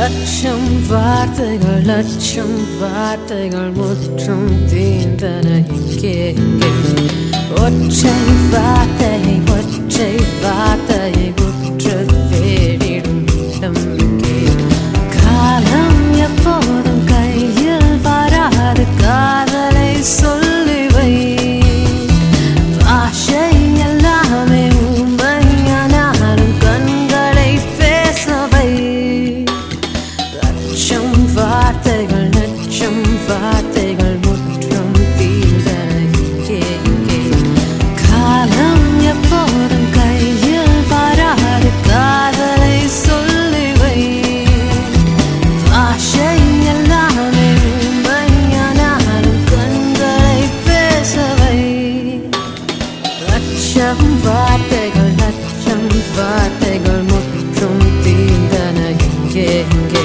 லட்சம் வார்த்தைகள் லட்சம் வார்த்தைகள் முற்றும் தீர்ந்தன இங்கே இங்கே ஒற்றை வார்த்தையை ஒற்றை வார்த்தையை உற்று தேடிடும் இடம் இங்கே காலம் எப்போதும் கையில் வராது காதலை சொல்லி வை பாஷை எல்லாமே உண்மையானாலும் கண்களை பேசவை லட்சம் வார்த்தைகள் லட்சம் வார்த்தைகள் முற்றும் தீர்ந்தன இங்கே இங்கே காலம் எப்போதும் கையில் வராது காதலை சொல்லி வை பாஷை எல்லாமே உண்மையானாலும் கண்களை பேசவை லட்சம் வார்த்தைகள் லட்சம் வார்த்தைகள் முற்றும் தீர்ந்தன இங்கே இங்கே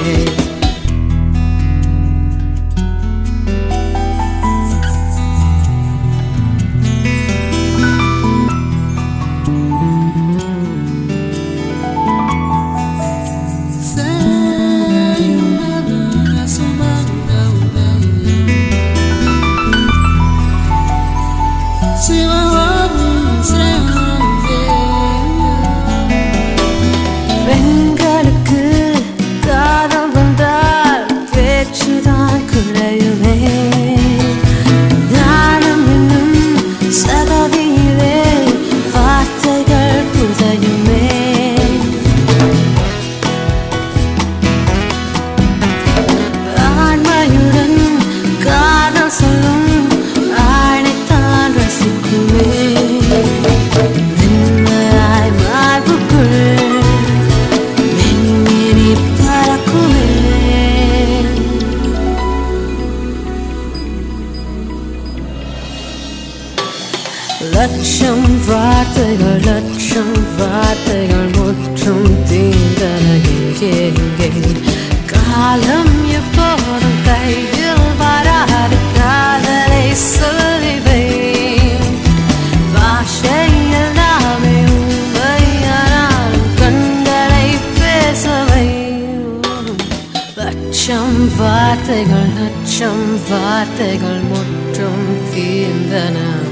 பெண்களுக்கு காதல் வந்தால் பேச்சுதான் குறையுமே ஞானம் என்னும் சதவியிலே வார்த்தைகள் புதையுமே ஆண்மையுடன் காதல் சொல்லும் ஆணைத்தான் ரசிக்குமே மென்மையாய் மார்புக்குள் மென்மேனி பறக்குமே லட்சம் வார்த்தைகள் லட்சம் வார்த்தைகள் முற்றும் தீர்ந்தன இங்கே இங்கே காலம் எப்போதும் கையில் வராது காதலை சொல்லிவை பாஷை எல்லாமே உண்மையானாலும் கண்களை பேசவை லட்சம் வார்த்தைகள் லட்சம் வார்த்தைகள் முற்றும் தீர்ந்தன